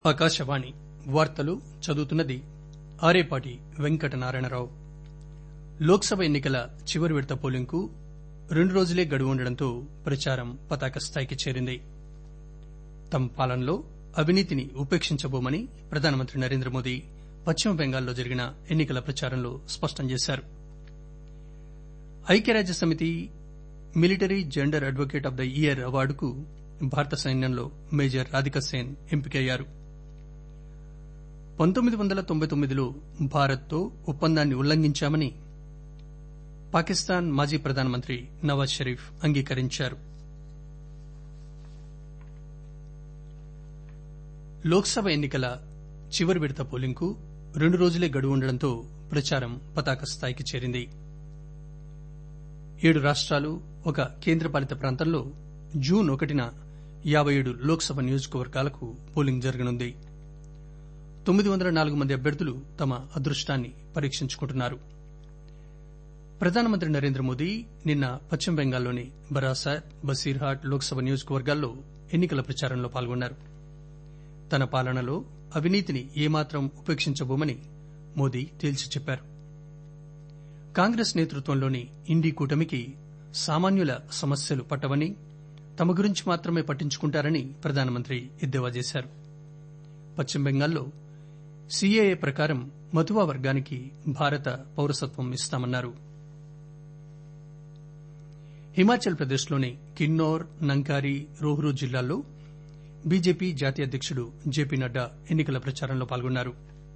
ఆకాశవాణి వార్తలు చదువుతున్నది ఆరేపాటి వెంకటనారాయణరావు లోక్ సభ ఎన్ని కల చివరి విడత పోలింగ్ కు రెండు రోజులే గడువు ఉండడంతో ప్రచారం పతాకస్థాయికి చేరింది తమ పాలనలో అవినీతిని ఉపేక్షించబోమని ప్రధానమంత్రి నరేంద్రమోదీ పశ్చిమ బెంగాల్లో జరిగిన ఎన్ని కల ప్రచారంలో స్పష్టం చేశారు ఐక్యరాజ్యసమితి military gender advocate of the year అవార్డుకు భారత సైన్యంలో మేజర్ రాధికా సేన్ ఎంపికయ్యారు పంతొమ్మిది వందల తొంభై తొమ్మిదిలో భారత్ తో ఒప్పందాన్ని ఉల్లంఘించామని పాకిస్తాన్ మాజీ ప్రధానమంత్రి నవాజ్ షరీఫ్ అంగీకరించారు లోక్ సభ ఎన్ని కల చివరి విడత పోలింగ్ కు రెండు రోజులే గడువు ఉండడంతో ప్రచారం పతాకస్థాయికి చేరింది ఏడు రాష్టాలు ఒక కేంద్రపాలిత ప్రాంతంలో జూన్ ఒకటిన యాబై ఏడు లోక్ సభ నియోజకవర్గాలకు పోలింగ్ జరగనుంది తొమ్మిది వందల నాలుగు మంది అభ్యర్థులు తమ అదృష్టాన్ని పరీక్షించుకుంటున్నారు ప్రధానమంత్రి నరేంద్ర మోదీ నిన్న పశ్చిమ బెంగాల్లోని బరాసాత్ బసీర్హాట్ లోక్ సభ నియోజకవర్గాల్లో ఎన్ని కల ప్రచారంలో పాల్గొన్నారు తన పాలనలో అవినీతిని ఏమాత్రం ఉపేక్షించబోమని మోదీ తేల్చి చెప్పారు కాంగ్రెస్ నేతృత్వంలోని ఇండీ కూటమికి సామాన్యుల సమస్యలు పట్టవని తమ గురించి మాత్రమే పట్టించుకుంటారని ప్రధానమంత్రి ఎద్దేవా చేశారు పశ్చిమ బెంగాల్లో సీఏఏ ప్రకారం మతువా వర్గానికి భారత పౌరసత్వం ఇస్తామన్నారు హిమాచల్ ప్రదేశ్లోని కిన్నౌర్ నంకారి రోహ్రు జిల్లాల్లో బీజేపీ జాతీయ అధ్యకుడు జేపీ నడ్డా ఎన్నికల ప్రచారంలో పాల్గొన్నారు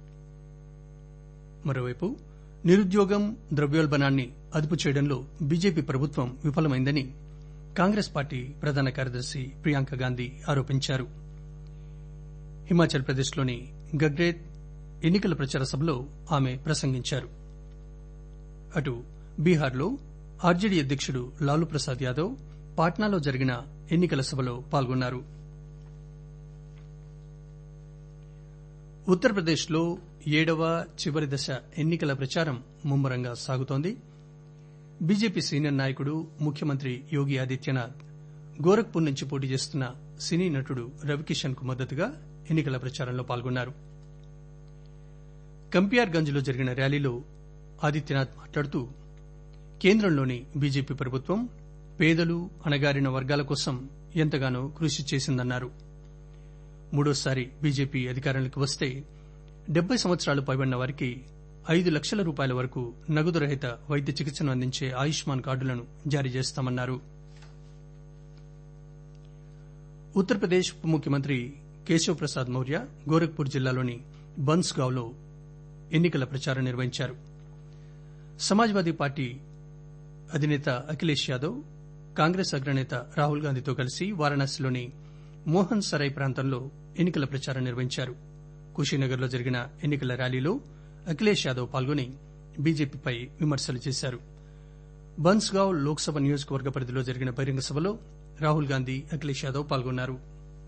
మరోవైపు నిరుద్యోగం ద్రవ్యోల్బణాన్ని అదుపు చేయడంలో బీజేపీ ప్రభుత్వం విఫలమైందని కాంగ్రెస్ పార్టీ ప్రధాన కార్యదర్శి ప్రియాంక గాంధీ ఆరోపించారు హిమాచల్ ప్రదేశ్లోని గగ్రేత్ ఎన్నికల ప్రచార సభలో ఆమె ప్రసంగించారు అటు బీహార్లో ఆర్జేడీ అధ్యకుడు లాలూ ప్రసాద్ యాదవ్ పాట్నాలో జరిగిన ఎన్నికల సభలో పాల్గొన్నారు ఉత్తరప్రదేశ్లో ఏడవ చివరి దశ ఎన్నికల ప్రచారం ముమ్మరంగా సాగుతోంది బీజేపీ సీనియర్ నాయకుడు ముఖ్యమంత్రి యోగి ఆదిత్యనాథ్ గోరఖ్పూర్ నుంచి పోటీ చేస్తున్న సినీ నటుడు రవికిషన్ కు మద్దతుగా ఎన్నికల ప్రచారంలో పాల్గొన్నారు కంపియార్ గంజ్ లో జరిగిన ర్యాలీలో ఆదిత్యనాథ్ మాట్లాడుతూ కేంద్రంలోని బీజేపీ ప్రభుత్వం పేదలు అణగారిన వర్గాల కోసం ఎంతగానో కృషి చేసిందన్నారు మూడోసారి బీజేపీ అధికారంలోకి వస్తే డెబ్బై సంవత్సరాలు పైబడిన వారికి ఐదు లక్షల రూపాయల వరకు నగదు రహిత వైద్య చికిత్సను అందించే ఆయుష్మాన్ కార్డులను జారీ చేస్తామన్నారు ఉత్తరప్రదేశ్ ఉప ముఖ్యమంత్రి కేశవ్ ప్రసాద్ మౌర్య గోరఖ్పూర్ జిల్లాలోని బన్స్గావ్ లో ఎన్నికల ప్రచారం నిర్వహించారు సమాజ్వాదీ పార్టీ అధినేత అఖిలేష్ యాదవ్ కాంగ్రెస్ అగ్రనేత రాహుల్ గాంధీతో కలిసి వారణాసిలోని మోహన్ సరాయ్ ప్రాంతంలో ఎన్నికల ప్రచారం నిర్వహించారు కుషీనగర్ లో జరిగిన ఎన్నికల ర్యాలీలో అఖిలేష్ యాదవ్ పాల్గొని బీజేపీపై విమర్శలు చేశారు బన్స్గావ్ లోక్సభ నియోజకవర్గ పరిధిలో జరిగిన బహిరంగ సభలో రాహుల్ గాంధీ అఖిలేష్ యాదవ్ పాల్గొన్నారు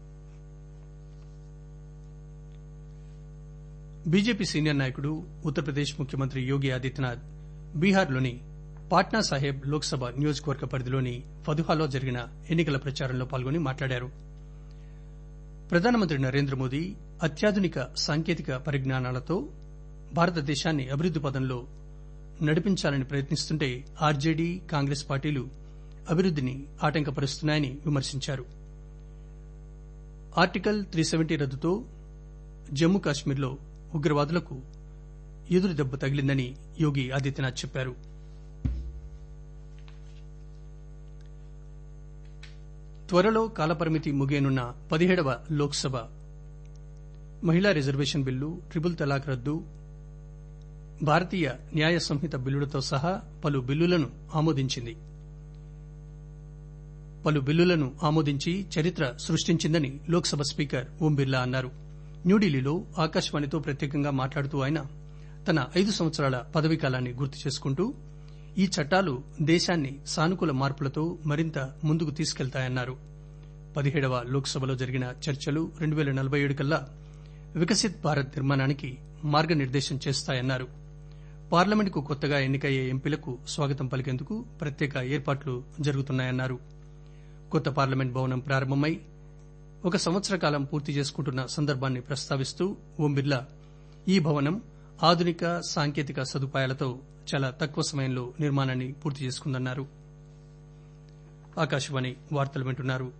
బీజేపీ సీనియర్ నాయకుడు ఉత్తరప్రదేశ్ ముఖ్యమంత్రి యోగి ఆదిత్యనాథ్ బీహార్లోని పాట్నా సాహెబ్ లోక్సభ నియోజకవర్గ పరిధిలోని ఫదుహాలో జరిగిన ఎన్నికల ప్రచారంలో పాల్గొని మాట్లాడారు ప్రధానమంత్రి నరేంద్ర మోదీ అత్యాధునిక సాంకేతిక పరిజ్ఞానాలతో భారతదేశాన్ని అభివృద్ది పదంలో నడిపించాలని ప్రయత్నిస్తుంటే ఆర్జేడీ కాంగ్రెస్ పార్టీలు అభివృద్దిని ఆటంకపరుస్తున్నాయని విమర్శించారు ఆర్టికల్ త్రీ సెవెంటీ రద్దుతో జమ్మూ కాశ్మీర్లో ఉగ్రవాదులకు ఎదురు దెబ్బ తగిలిందని యోగి ఆదిత్యనాథ్ చెప్పారు త్వరలో కాలపరిమితి ముగియనున్న పదిహేడవ లోక్సభ మహిళా రిజర్వేషన్ బిల్లు ట్రిపుల్ తలాక్ రద్దు భారతీయ న్యాయ సంహిత బిల్లులతో సహా పలు బిల్లులను ఆమోదించింది పలు బిల్లులను ఆమోదించి చరిత్ర సృష్టించిందని లోక్సభ స్పీకర్ ఓం బిర్లా అన్నారు న్యూఢిల్లీలో ఆకాశవాణితో ప్రత్యేకంగా మాట్లాడుతూ ఆయన తన ఐదు సంవత్సరాల పదవీకాలాన్ని గుర్తు చేసుకుంటూ ఈ చట్టాలు దేశాన్ని సానుకూల మార్పులతో మరింత ముందుకు తీసుకెళ్తాయన్నారు పదిహేడవ లోక్సభలో జరిగిన చర్చలు రెండు పేల నలభై ఏడు కల్లా వికసిత్ భారత్ నిర్మాణానికి మార్గనిర్దేశం చేస్తాయన్నారు పార్లమెంటుకు కొత్తగా ఎన్నికయ్యే ఎంపీలకు స్వాగతం పలికేందుకు ప్రత్యేక ఏర్పాట్లు జరుగుతున్నాయన్నారు కొత్త పార్లమెంట్ భవనం ప్రారంభమై ఒక సంవత్సర కాలం పూర్తి చేసుకుంటున్న సందర్భాన్ని ప్రస్తావిస్తూ ఓం బిర్లా ఈ భవనం ఆధునిక సాంకేతిక సదుపాయాలతో చాలా తక్కువ సమయంలో నిర్మాణాన్ని పూర్తి చేసుకుందన్నారు ఆకాశవాణి వార్తలు వింటున్నారు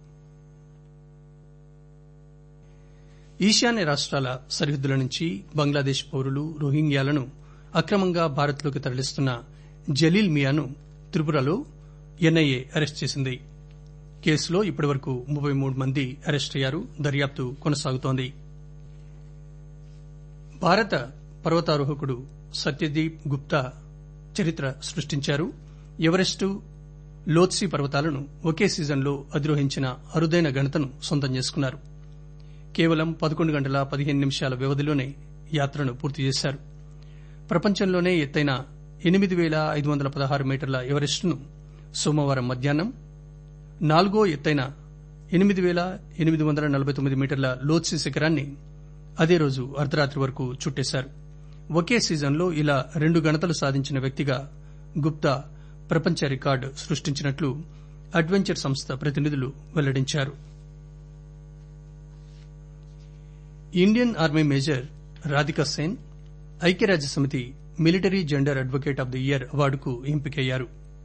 ఈశాన్య రాష్ట్రాల సరిహద్దుల నుంచి బంగ్లాదేశ్ పౌరులు రోహింగ్యాలను అక్రమంగా భారత్లోకి తరలిస్తున్న జలీల్ మియాను త్రిపురలో ఎన్ఐఏ అరెస్ట్ చేసింది కేసులో ఇప్పటివరకు ముప్పై మూడు మంది అరెస్ట్ అయ్యారు దర్యాప్తు కొనసాగుతోంది భారత పర్వతారోహకుడు సత్యదీప్ గుప్తా చరిత్ర సృష్టించారు ఎవరెస్టు లోత్సీ పర్వతాలను ఒకే సీజన్లో అధిరోహించిన అరుదైన ఘనతను సొంతం చేసుకున్నారు కేవలం పదకొండు గంటల పదిహేను నిమిషాల వ్యవధిలోనే యాత్రను పూర్తి చేశారు ప్రపంచంలోనే ఎత్తైన ఎనిమిది పేల ఐదు వందల పదహారు మీటర్ల ఎవరెస్టును సోమవారం మధ్యాహ్నం నాలుగో ఎత్తైన ఎనిమిది పేల ఎనిమిది వందల నలభై తొమ్మిది మీటర్ల లోత్సీ శిఖరాన్ని అదే రోజు అర్ధరాత్రి వరకు చుట్టేశారు ఒకే సీజన్లో ఇలా రెండు గణతలు సాధించిన వ్యక్తిగా గుప్తా ప్రపంచ రికార్డు సృష్టించినట్లు అడ్వెంచర్ సంస్థ ప్రతినిధులు వెల్లడించారు Indian army major Radhika Sen ఐక్యరాజ్య సమితి military gender advocate of the year అవార్డుకు ఎంపికయ్యారు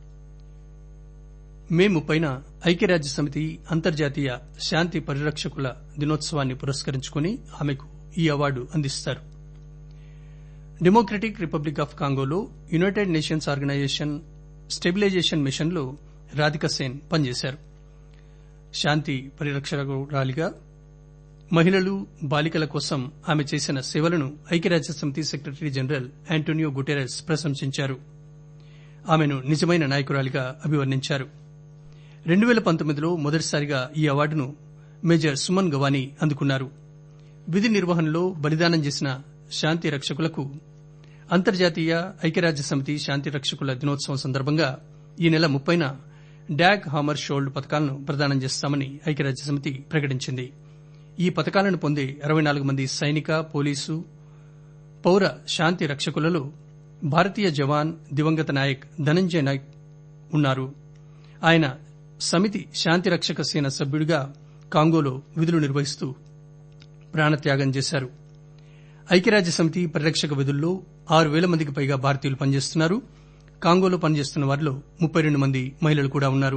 మే ముప్పైన ఐక్యరాజ్య సమితి అంతర్జాతీయ శాంతి పరిరక్షకుల దినోత్సవాన్ని పురస్కరించుకుని ఆమెకు ఈ అవార్డు అందిస్తారు డెమోక్రటిక్ రిపబ్లిక్ ఆఫ్ కాంగోలో యునైటెడ్ నేషన్స్ ఆర్గనైజేషన్ స్టెబిలైజేషన్ మిషన్లో రాధికా సేన్ పనిచేశారు శాంతి పరిరక్షకురాలిగా మహిళలు బాలికల కోసం ఆమె చేసిన సేవలను ఐక్యరాజ్య సమితి సెక్రటరీ జనరల్ యాంటోనియో గుటెరస్ ప్రశంసించారు ఆమెను నిజమైన నాయకురాలిగా అభివర్ణించారు రెండు పేల పంతొమ్మిదిలో మొదటిసారిగా ఈ అవార్డును మేజర్ సుమన్ గవానీ అందుకున్నారు విధి నిర్వహణలో బలిదానం చేసిన శాంతి రక్షకులకు అంతర్జాతీయ ఐక్యరాజ్య సమితి శాంతి రక్షకుల దినోత్సవం సందర్భంగా ఈ నెల ముప్పైన డాగ్ హామర్ షోల్డ్ పథకాలను ప్రదానం చేస్తామని ఐక్యరాజ్య సమితి ప్రకటించింది ఈ పథకాలను పొందే అరవై నాలుగు మంది సైనిక పోలీసు పౌర శాంతి రక్షకులలో భారతీయ జవాన్ దివంగత నాయక్ ధనంజయ్ నాయక్ ఉన్నారు ఆయన సమితి శాంతి రక్షక సేన సభ్యుడిగా కాంగోలో విధులు నిర్వహిస్తూ ప్రాణత్యాగం చేశారు ఐక్యరాజ్య సమితి పరిరక్షక విధుల్లో ఆరు పేల మందికి పైగా భారతీయులు పనిచేస్తున్నారు కాంగోలో పనిచేస్తున్న వారిలో ముప్పై రెండు మంది మహిళలు కూడా ఉన్నారు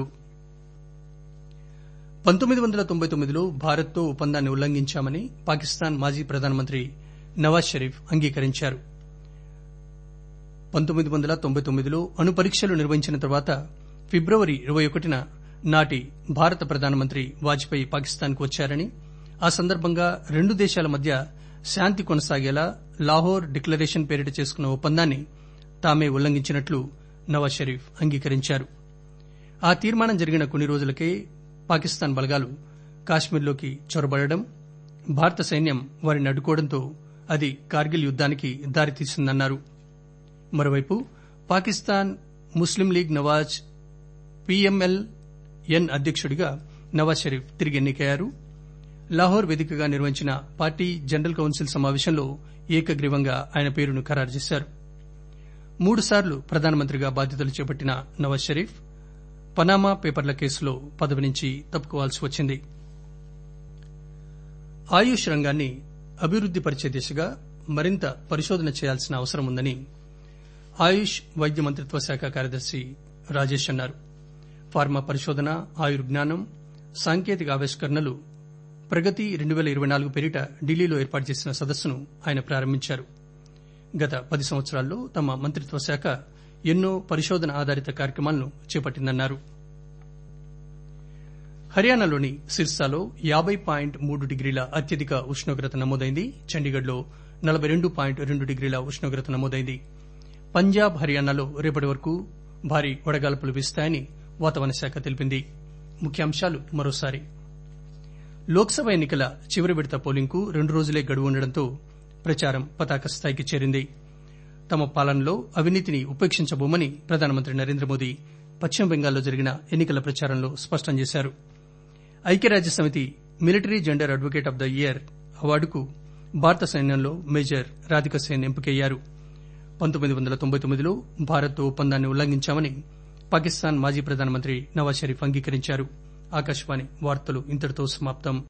పంతొమ్మిది వందల తొంభై తొమ్మిదిలో భారత్తో ఒప్పందాన్ని ఉల్లంఘించామని పాకిస్తాన్ మాజీ ప్రధానమంత్రి నవాజ్ షరీఫ్ అంగీకరించారు పంతొమ్మిది వందల తొంభై తొమ్మిదిలో అణు పరీక్షలు నిర్వహించిన తర్వాత ఫిబ్రవరి ఇరవై ఒకటిన నాటి భారత ప్రధానమంత్రి వాజ్పేయి పాకిస్తాన్ కు వచ్చారని ఆ సందర్భంగా రెండు దేశాల మధ్య శాంతి కొనసాగేలా లాహోర్ డిక్లరేషన్ పేరిట చేసుకున్న ఒప్పందాన్ని తామే ఉల్లంఘించినట్లు నవాజ్ షరీఫ్ అంగీకరించారు ఆ తీర్మానం జరిగిన కొన్ని రోజులకే పాకిస్తాన్ బలగాలు కాశ్మీర్లోకి చొరబడడం భారత సైన్యం వారిని అడ్డుకోవడంతో అది కార్గిల్ యుద్దానికి దారితీసిందన్నారు మరోవైపు Pakistan Muslim League Nawaz PML N అధ్యక్షుడిగా నవాజ్ షరీఫ్ తిరిగి ఎన్నికయ్యారు లాహోర్ వేదికగా నిర్వహించిన పార్టీ జనరల్ కౌన్సిల్ సమావేశంలో ఏకగ్రీవంగా ఆయన పేరును ఖరారు చేశారు మూడుసార్లు ప్రధానమంత్రిగా బాధ్యతలు చేపట్టిన నవాజ్ షరీఫ్ పనామా పేపర్ల కేసులో పదవి నుంచి తప్పుకోవాల్సి వచ్చింది ఆయుష్ రంగాన్ని అభివృద్ది పరిచే దిశగా మరింత పరిశోధన చేయాల్సిన అవసరం ఉందని ఆయుష్ వైద్య మంత్రిత్వ శాఖ కార్యదర్శి రాజేష్ అన్నారు ఫార్మా పరిశోధన ఆయుర్జ్ఞానం సాంకేతిక ఆవిష్కరణలు ప్రగతి రెండు పేల ఇరవై నాలుగు పేరిట ఢిల్లీలో ఏర్పాటు చేసిన సదస్సును ఆయన ప్రారంభించారు గత పది సంవత్సరాల్లో తమ మంత్రిత్వ శాఖ ఎన్నో పరిశోధన ఆధారిత కార్యక్రమాలను చేపట్టిందన్నారు హర్యానాలోని సిర్సాలో యాబై పాయింట్ మూడు డిగ్రీల అత్యధిక ఉష్ణోగ్రత నమోదైంది చండీగఢ్లో నలబై రెండు పాయింట్ రెండు డిగ్రీల ఉష్ణోగ్రత నమోదైంది పంజాబ్ హర్యానాలో రేపటి వరకు భారీ వడగాల్పులు వీస్తాయని వాతావరణ శాఖ తెలిపింది ముఖ్యాంశాలు మరోసారి లోక్సభ ఎన్నికల చివరి విడత పోలింగ్ కు రెండు రోజులే గడువు ఉండడంతో ప్రచారం పతాక స్థాయికి చేరింది తమ పాలనలో అవినీతిని ఉపేక్షించబోమని ప్రధానమంత్రి నరేంద్ర మోదీ పశ్చిమ బెంగాల్లో జరిగిన ఎన్నికల ప్రచారంలో స్పష్టం చేశారు ఐక్యరాజ్య సమితి military gender advocate of the year అవార్డుకు భారత సైన్యంలో మేజర్ రాధిక సేన్ ఎంపికయ్యారు పంతొమ్మిది వందల తొంభై తొమ్మిదిలో భారత్తో ఒప్పందాన్ని ఉల్లంఘించామని పాకిస్తాన్ మాజీ ప్రధానమంత్రి నవాజ్ షరీఫ్ అంగీకరించారు ఆకాశవాణి వార్తలు ఇంతటితో సమాప్తం